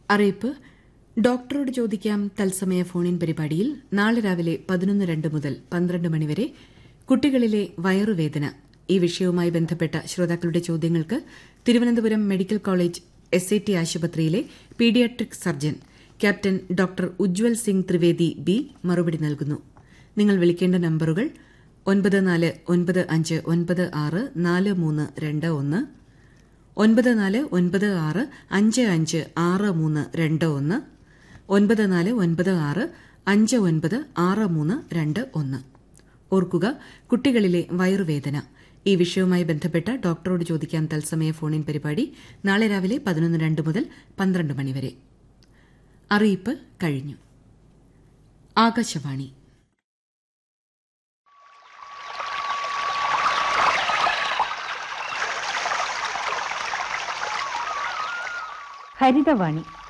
അറിയിപ്പ് ഡോക്ടറോട് ചോദിക്കാം തത്സമയ ഫോണിൻ പരിപാടിയിൽ നാളെ രാവിലെ പതിനൊന്ന് രണ്ട് മുതൽ പന്ത്രണ്ട് മണിവരെ കുട്ടികളിലെ വയറുവേദന ഈ വിഷയവുമായി ബന്ധപ്പെട്ട ശ്രോതാക്കളുടെ ചോദ്യങ്ങൾക്ക് Thiruvananthapuram medical college S I T ആശുപത്രിയിലെ paediatric surgeon captain doctor Ujwal Singh Trivedi B മറുപടി നൽകുന്നു നിങ്ങൾ വിളിക്കേണ്ട നമ്പറുകൾ ഒൻപത് നാല് ഒൻപത് അഞ്ച് ഒൻപത് ആറ് നാല് മൂന്ന് രണ്ട് ഒന്ന് ഒൻപത് നാല് ഒൻപത് ആറ് അഞ്ച് അഞ്ച് ആറ് മൂന്ന് രണ്ട് ഒന്ന് ഒൻപത് നാല് ഒൻപത് ആറ് അഞ്ച് ഒൻപത് ആറ് മൂന്ന് രണ്ട് ഒന്ന് ഓർക്കുക കുട്ടികളിലെ വയറുവേദന ഈ വിഷയവുമായി ബന്ധപ്പെട്ട ഡോക്ടറോട് ചോദിക്കാൻ തത്സമയ ഫോണിൻ പരിപാടി നാളെ രാവിലെ പതിനൊന്ന് രണ്ട് മുതൽ പന്ത്രണ്ട് മണിവരെ അറിയിപ്പ് കഴിഞ്ഞു ആകാശവാണി ഹരിതവാണി